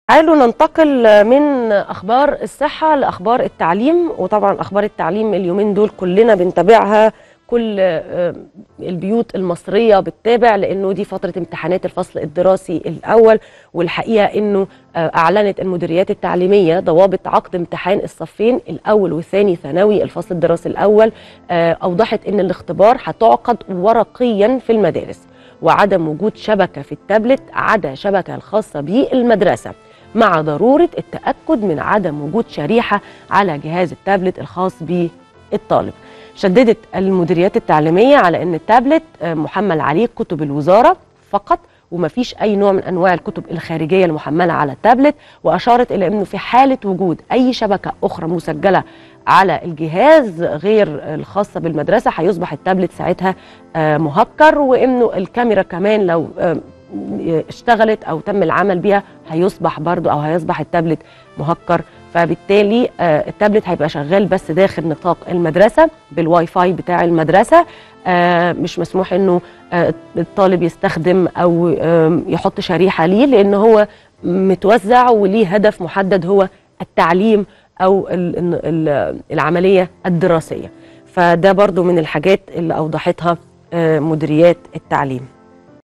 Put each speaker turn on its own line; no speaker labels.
تعالوا ننتقل من اخبار الصحه لاخبار التعليم وطبعا اخبار التعليم اليومين دول كلنا بنتابعها كل آه، البيوت المصريه بتتابع لانه دي فتره امتحانات الفصل الدراسي الاول والحقيقه انه آه، اعلنت المديريات التعليميه ضوابط عقد امتحان الصفين الاول والثاني ثانوي الفصل الدراسي الاول آه، اوضحت ان الاختبار هتعقد ورقيا في المدارس وعدم وجود شبكه في التابلت عدا شبكه الخاصه بالمدرسه مع ضروره التاكد من عدم وجود شريحه على جهاز التابلت الخاص بالطالب شددت المديريات التعليميه على ان التابلت آه، محمل عليه كتب الوزاره فقط ومفيش اي نوع من انواع الكتب الخارجيه المحمله على التابلت واشارت الى انه في حاله وجود اي شبكه اخرى مسجله على الجهاز غير الخاصه بالمدرسه هيصبح التابلت ساعتها آه، مهكر وانه الكاميرا كمان لو آه، اشتغلت او تم العمل بيها هيصبح برضو او هيصبح التابلت مهكر فبالتالي آه، التابلت هيبقى شغال بس داخل نطاق المدرسه بالواي فاي بتاع المدرسه آه، مش مسموح انه آه، الطالب يستخدم او آم، يحط شريحه ليه لان هو متوزع وليه هدف محدد هو التعليم او ال- ال- ال- العمليه الدراسيه فده برضو من الحاجات اللي اوضحتها آه، مديريات التعليم